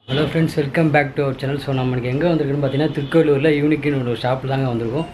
Hello friends welcome back to our channel so நம்மளுக்கு எங்கே வந்திருக்குன்னு பார்த்தீங்கன்னா திருக்கோவிலூரில் யூனிக்னு ஒரு ஷாப்பில் தாங்க வந்திருக்கோம்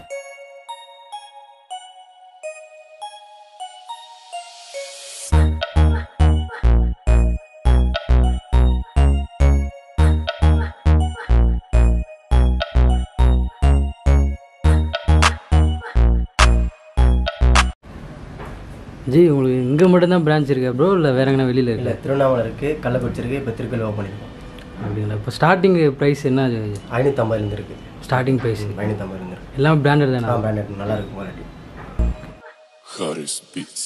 ஜி உங்களுக்கு இங்கே மட்டும்தான் பிரான்ச் இருக்கா ப்ரோ இல்லை வேற எங்கன்னா வெளியில் இருக்கு இல்லை திருவண்ணாமலை இருக்குது கள்ளக்குறிச்சி இருக்குது இப்போ திருக்கல் ஓப்பன் பண்ணியிருக்கோம் அப்படிங்களா இப்போ ஸ்டார்டிங் ப்ரைஸ் என்ன ஐநூற்றம்பதுலேருந்து இருக்குது ஸ்டார்டிங் ப்ரைஸ் ஐநூற்றம்பதுலேருந்து இருக்குது எல்லாம் பிராண்டட் தானே ஆ பிராண்டட் நல்லா இருக்கும் குவாலிட்டி Hottest beats.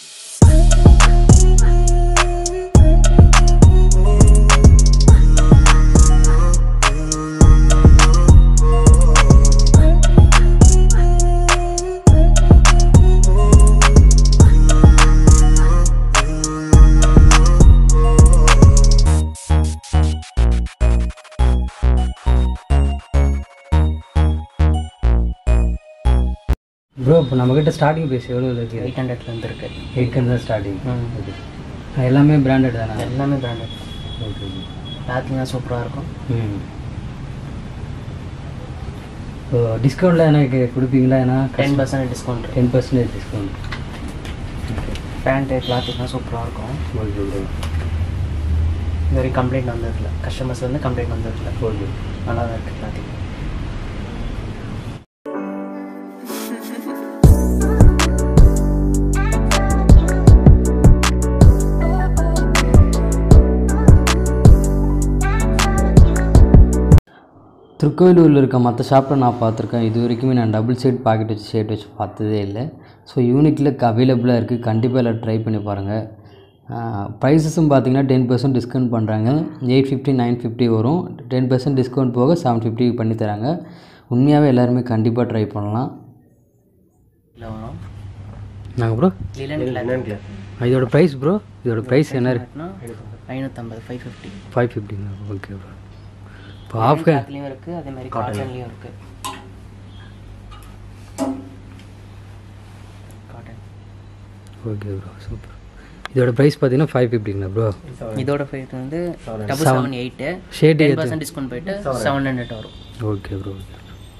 ப்ரோ இப்போ நம்மக்கிட்ட ஸ்டார்டிங் ப்ரைஸ் எவ்வளோ இருக்குது எயிட் ஹண்ட்ரட்லேருந்து இருக்குது எயிட் ஹண்ட்ரட் ஸ்டார்டிங் ஓகே எல்லாமே பிராண்டட் தானே எல்லாமே பிராண்டட் ஓகே பேக்கிங்காக சூப்பராக இருக்கும் ம் இப்போ டிஸ்கவுண்ட்டில் எனக்கு கொடுப்பீங்களா ஏன்னா ten percent discount ten percentage discount pant கிளாத்துக்குலாம் சூப்பராக இருக்கும் ஓகே ப்ரோ இது வரைக்கும் கம்ப்ளைண்ட் வந்ததில்ல கஸ்டமர்ஸ் வந்து கம்ப்ளைண்ட் வந்ததில்ல ஓகே நல்லா தான் இருக்குது கிளாத்திங் திருக்கோயிலூரில் இருக்க மற்ற ஷாப்பில் நான் பார்த்துருக்கேன் இது வரைக்குமே நான் டபுள் சைட் பாக்கெட் வச்சு ஷேட் வச்சு பார்த்ததே இல்லை ஸோ யூனிக்கில் அவைலபிளாக இருக்குது கண்டிப்பாக எல்லாம் ட்ரை பண்ணி பாருங்கள் ப்ரைஸஸும் பார்த்தீங்கன்னா டென் பர்சன்ட் டிஸ்கவுண்ட் பண்ணுறாங்க எயிட் ஃபிஃப்டி நைன் ஃபிஃப்டி வரும் டென் பர்சன்ட் டிஸ்கவுண்ட் போக செவன் ஃபிஃப்டி பண்ணி தராங்க உண்மையாகவே எல்லாருமே கண்டிப்பாக ட்ரை பண்ணலாம் இல்லை வரும் நாங்கள் ப்ரோ லிலன் கிளாத் என்னன்னு கிளாத் இதோட ப்ரைஸ் ப்ரோ இதோட ப்ரைஸ் என்ன ஐநூற்றம்பது ஃபைவ் ஃபிஃப்டி ஃபைவ் ஃபிஃப்டிங்க ஓகே ப்ரோ இப்போ ஆஃப் கே கிளாத்லேயும் இருக்குது அதே மாதிரி காட்டன்லேயும் இருக்குது காட்டன் ஓகே ப்ரோ சூப்பர் இதோட ப்ரைஸ் பார்த்தீங்கன்னா ஃபைவ் ஃபிஃப்டிங்களா ப்ரோ இதோட ஃபைட் வந்து double seven eight shade ten percent discount போயிட்டு செவன் ஹண்ட்ரட் வரும் ஓகே ப்ரோ ஓகே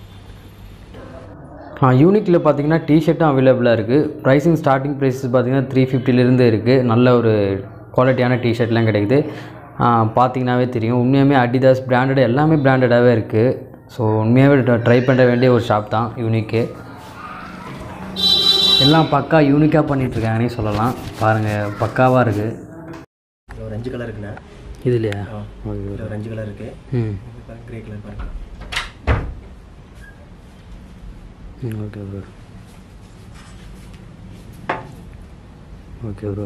ஆ யூனிக்கில் பார்த்தீங்கன்னா டிஷர்ட்டும் அவைலபிளாக இருக்குது ப்ரைஸிங் ஸ்டார்டிங் ப்ரைஸ் பார்த்தீங்கன்னா த்ரீ ஃபிஃப்டிலேருந்து இருக்குது நல்ல ஒரு குவாலிட்டியான டிஷர்ட்லாம் கிடைக்குது ஆ, பார்த்தீங்கன்னாவே தெரியும் உண்மையாகவே அடிதாஸ் பிராண்டட் எல்லாமே பிராண்டடாகவே இருக்குது ஸோ உண்மையாகவே ட்ரை பண்ண வேண்டிய ஒரு ஷாப் தான் யூனிக்கு எல்லாம் பக்கா யூனிக்காக பண்ணிகிட்ருக்காங்கன்னே சொல்லலாம் பாருங்கள் பக்காவாக இருக்குது இதுல ஒரு அஞ்சு கலர் இருக்குண்ணே இது இல்லையா ஆ. இதுல ஒரு அஞ்சு கலர் இருக்குது ம் கிரே கலர் பாருங்க ம் okay bro okay bro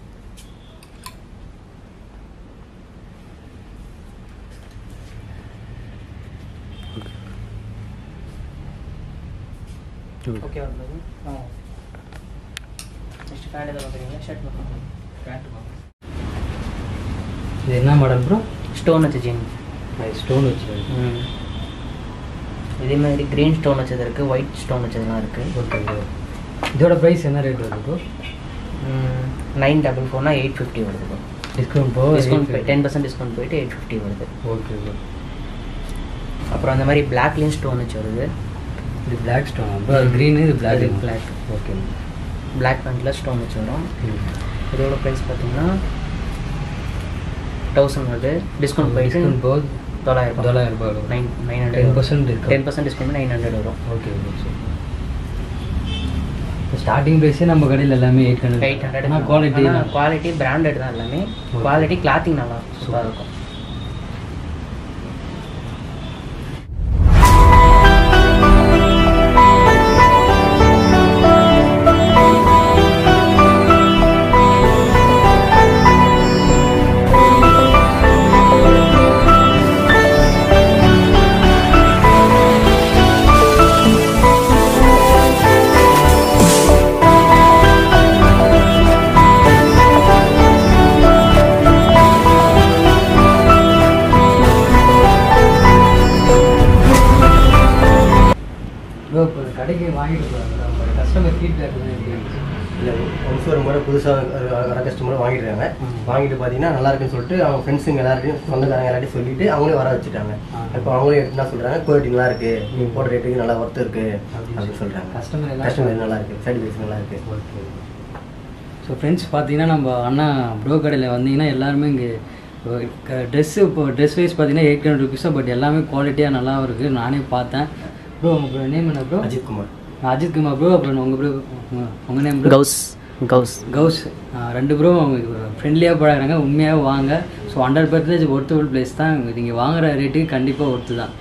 okay வந்தது ஆ நெக்ஸ்ட் பேண்ட் எதாவது பார்க்குறீங்களா ஷர்ட் பார்க்குறீங்களா பேண்ட் பார்க்குறேன் இது என்ன மாடல் ப்ரோ ஸ்டோன் வச்ச ஜீன் ஸ்டோன் வச்சு ம் இதே மாதிரி க்ரீன் ஸ்டோன் வச்சது இருக்குது ஒயிட் ஸ்டோன் வச்சதுலாம் இருக்குது ஓகே ப்ரோ இதோட ப்ரைஸ் என்ன ரேட் வருது ப்ரோ நைன் டபுள் ஃபோர்னா எயிட் ஃபிஃப்டி வருது ப்ரோ டிஸ்கவுண்ட் போ டிஸ்கவுண்ட் டென் பர்சன்ட் டிஸ்கவுண்ட் போயிட்டு எயிட் ஃபிஃப்டி வருது ஓகே ப்ரோ அப்புறம் அந்த மாதிரி பிளாக்லேயும் ஸ்டோன் வச்சு வருது இது பிளாக் ஸ்டோன் ப்ரோ அது க்ரீனு இது பிளாக் அது black. ஓகே பிளாக் பேண்ட்டில் ஸ்டோன் வச்சு வரும் இதோட ப்ரைஸ் பார்த்தீங்கன்னா தௌசண்ட் வருது டிஸ்கவுண்ட் போயிட்டு டிஸ்கவுண்ட் போது தொள்ளாயிரம் தொள்ளாயிரம் ரூபாய் வரும் nine nine ten hundred percent இருக்கு ten percent discount nine hundred வரும் ஓகே ப்ரோ இப்போ ஸ்டார்டிங் ப்ரைஸே நம்ம கடையில் எல்லாமே எயிட் ஹண்ட்ரட் எயிட் ஹண்ட்ரட் ஆனால் குவாலிட்டி குவாலிட்டி பிராண்டட் தான் எல்லாமே குவாலிட்டி கிளாத்திங் நல்லா சூப்பராக இருக்கும் ப்ரோ இப்போ கடைக்கு வாங்கிட்டு போகிறாங்க நம்ம கஸ்டமர் ஃபீட்பேக் எப்படி இருந்துச்சு இல்லை ஒன்ஸ் ஒரு முறை புதுசாக வர கஸ்டமர் வாங்கிட்டுருக்காங்க வாங்கிட்டு பார்த்தீங்கன்னா நல்லா இருக்குன்னு சொல்லிட்டு அவங்க ஃப்ரெண்ட்ஸுங்க எல்லார்ட்டையும் சொந்தக்காரங்க எல்லாத்தையும் சொல்லிட்டு அவங்களே வர வச்சுட்டாங்க இப்போ அவங்களே என்ன சொல்கிறாங்க குவாலிட்டி நல்லா இருக்கு நீ போடுற ரேட்டுக்கு நல்லா ஒர்த்து இருக்கு அப்படின்னு சொல்கிறாங்க கஸ்டமர் எல்லாம் கஸ்டமர் நல்லா இருக்கு சாட்டிஸ்ஃபேக்ஷன் நல்லா இருக்கு ஓகே ஸோ ஃப்ரெண்ட்ஸ் பார்த்தீங்கன்னா நம்ம அண்ணா ப்ரோ கடையில் வந்தீங்கன்னா எல்லாருமே இங்கே ட்ரெஸ்ஸு இப்போ ட்ரெஸ் வைஸ் பார்த்தீங்கன்னா எயிட் ஹண்ட்ரட் ருபீஸ் பட் எல்லாமே குவாலிட்டியாக நல்லாவும் இருக்குது நானே பார்த்தேன் ப்ரோ உங்கள் நேம் என்ன ப்ரோ அஜித் குமார் அஜித் குமார் ப்ரோ அப்புறம் உங்கள் ப்ரோ உங்கள் நேம் ப்ரோ கவுஸ் கவுஸ் கவுஸ் ஆ, ரெண்டு ப்ரோ ஃப்ரெண்ட்லியாக பழகுறாங்க உண்மையாக வாங்க so hundred percentage worthful place தான் நீங்கள் வாங்குற ரேட்டுக்கு கண்டிப்பாக ஒர்த்து தான்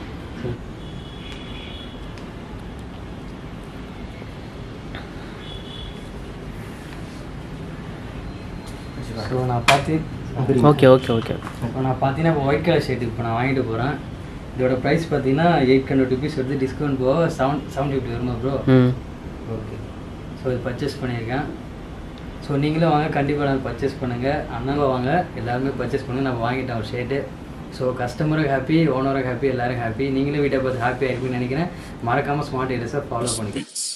ஸோ நான் பார்த்து ஓகே ஓகே ஓகே இப்போ நான் பார்த்தீங்கன்னா இப்போ ஒயிட் கலர் ஷர்ட் இப்போ நான் வாங்கிட்டு போகிறேன் இதோட ப்ரைஸ் பார்த்தீங்கன்னா எயிட் ஹண்ட்ரட் ருபீஸ் வருது டிஸ்கவுண்ட் போக செவன் செவன் ஃபிஃப்டி வருமா ப்ரோ ம் ஓகே ஸோ இது பர்ச்சேஸ் பண்ணியிருக்கேன் ஸோ நீங்களும் வாங்க கண்டிப்பாக நான் பர்ச்சேஸ் பண்ணுங்கள் அண்ணாவை வாங்க எல்லாருமே பர்ச்சேஸ் பண்ணுங்கள் நான் வாங்கிட்டேன் ஒரு ஷர்ட்டு ஸோ கஸ்டமரும் ஹாப்பி ஓனரும் ஹாப்பி எல்லாரும் ஹாப்பி நீங்களும் வீட்டை பார்த்து ஹாப்பியாக இருப்பீங்கன்னு நினைக்கிறேன் மறக்காமல் ஸ்மார்ட் ஐடியஸை ஃபாலோ பண்ணிக்கோங்க Beats.